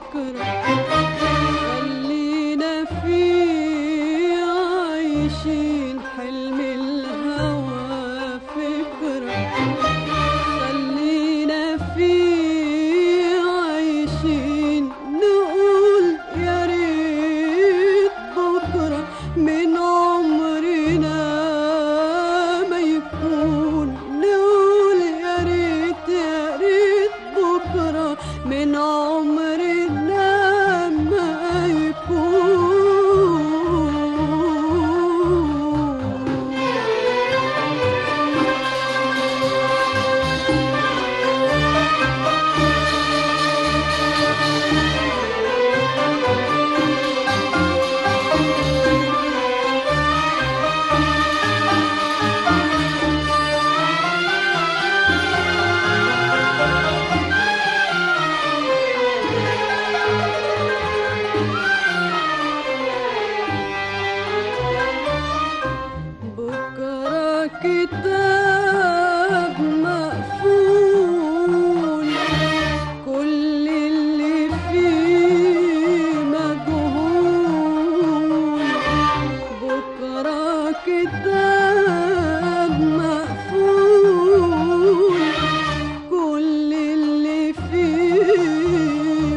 بكرة خلينا فيه عايشين حلم الهوى فكرة خلينا فيه عايشين نقول يا ريت بكرة من عمرنا ما يكون نقول يا ريت يا ريت بكرة من عمرنا ما يكون بكرة كتاب مقفول كل اللي فيه مجهول بكرة كتاب مقفول كل اللي فيه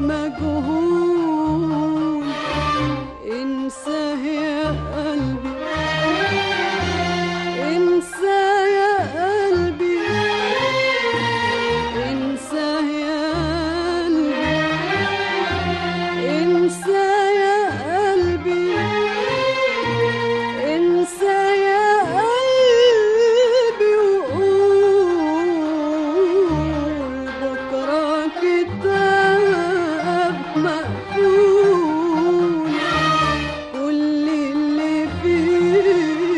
مجهول انساه يا قلبي انسى يا قلبي انسى يا قلبي انسى يا قلبي انسى يا قلبي وقول بكره كتاب مقفول كل اللي فيه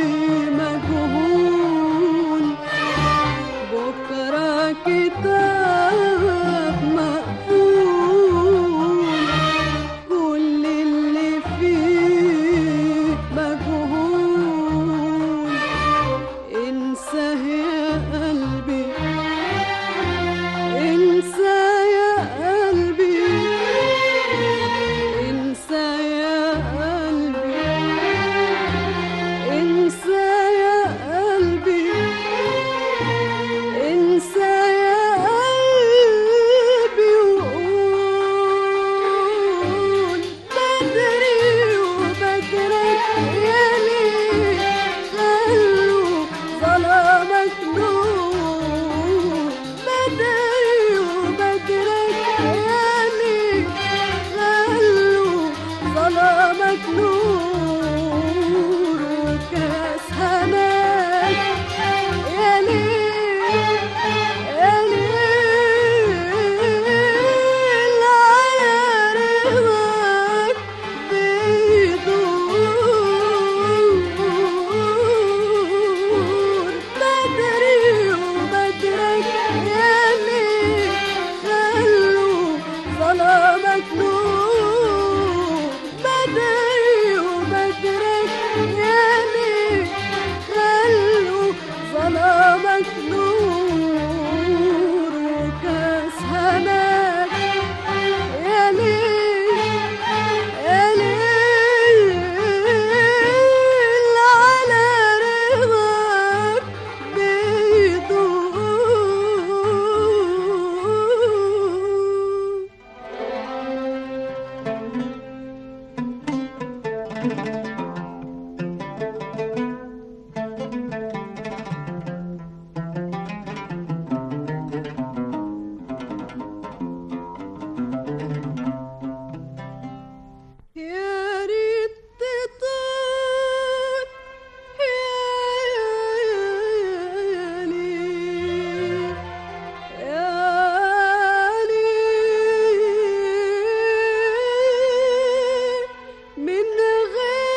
مجهول بكرة كتاب مقفول كل اللي فيه مجهول انساه يا قلبي انسى يا قلبي انسى يا قلبي انسى يا قلبي انسى يا قلبي وقول بدري وبكرك يا ليه خلوا ظلامك نور بدري وبكرك يا ليه خلوا ظلامك نور وكاس هناك يا ليه يا ليل على رضاك بيدور بدري وبدرك يا ليه خلوا ظلامك نور بدري وبدرك يا ليه خلوا ظلامك نور وكاس هناك يا ليه يا ليل على رضاك بيدور يا ريت تطير يا ليل يا ليل من غير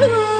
رضا